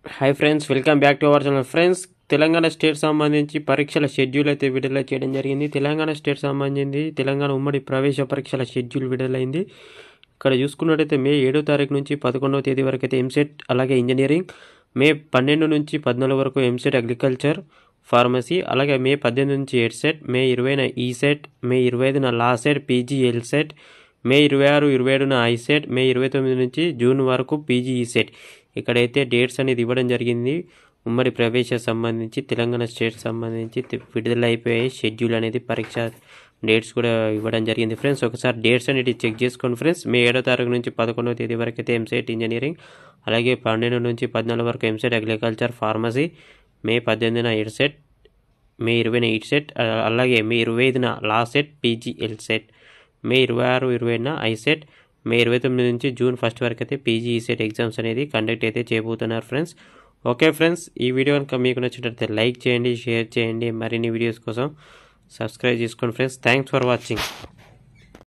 hi friends welcome back to our channel friends Telangana state సంబంధించి పరీక్షల schedule అయితే విడుదల చేయడం జరిగింది తెలంగాణ స్టేట్ సంబంధించి తెలంగాణ ఉమ్మడి ప్రవేశ పరీక్షల షెడ్యూల్ విడుదలైంది ఇక్కడ చూసుకున్నట్టయితే మే ఏడో తారీఖు నుంచి పదకొండవ తేదీ వరకు అయితే ఎంసెట్ అలాగే ఇంజనీరింగ్ మే పన్నెండు నుంచి పద్నాలుగు వరకు ఎంసెట్ అగ్రికల్చర్ ఫార్మసీ అలాగే మే పద్దెనిమిది నుంచి ఎడ్ సెట్ మే ఇరవైన ఈ సెట్ మే ఇరవై ఐదున law set PG L set May ఇరవై ఆరు ఇరవై ఏడున ఐ సెట్ మే ఇరవై తొమ్మిది నుంచి జూన్ వరకు పీజీ ఈ సెట్ ఇక్కడైతే డేట్స్ అనేది ఇవ్వడం జరిగింది ఉమ్మడి ప్రవేశ సంబంధించి తెలంగాణ స్టేట్ సంబంధించి తి- విడుదల అయిపోయాయి షెడ్యూల్ అనేది పరీక్ష డేట్స్ కూడా ఇవ్వడం జరిగింది ఫ్రెండ్స్ ఒకసారి డేట్స్ అనేది చెక్ చేసుకోండి ఫ్రెండ్స్ మే ఏడో తారీఖు నుంచి పదకొండవ తేదీ వరకు అయితే ఎంసెట్ ఇంజనీరింగ్ అలాగే పన్నెండు నుంచి పద్నాలుగు వరకు ఎంసెట్ అగ్రికల్చర్ ఫార్మసీ మే పద్దెనిమిదిన ఎడ్ సెట్ మే ఇరవైన ఎయిట్ సెట్ అ- అలాగే మే ఇరవై ఐదున law set PG L set May ఇరవై ఆరు ఇరవైన ఐ సెట్ మే ఇరవై తొమ్మిది నుంచి జూన్ ఫస్ట్ వరకు అయితే పీజీ ఈ సెట్ ఎగ్జామ్స్ అనేది కండక్ట్ అయితే చేయబోతున్నారు ఫ్రెండ్స్ ఓకే ఫ్రెండ్స్ ఈ వీడియో కనుక మీకు నచ్చినట్లయితే లైక్ చేయండి షేర్ చేయండి మరిన్ని వీడియోస్ కోసం సబ్స్క్రైబ్ చేసుకోండి ఫ్రెండ్స్ థ్యాంక్స్ ఫర్ వాచింగ్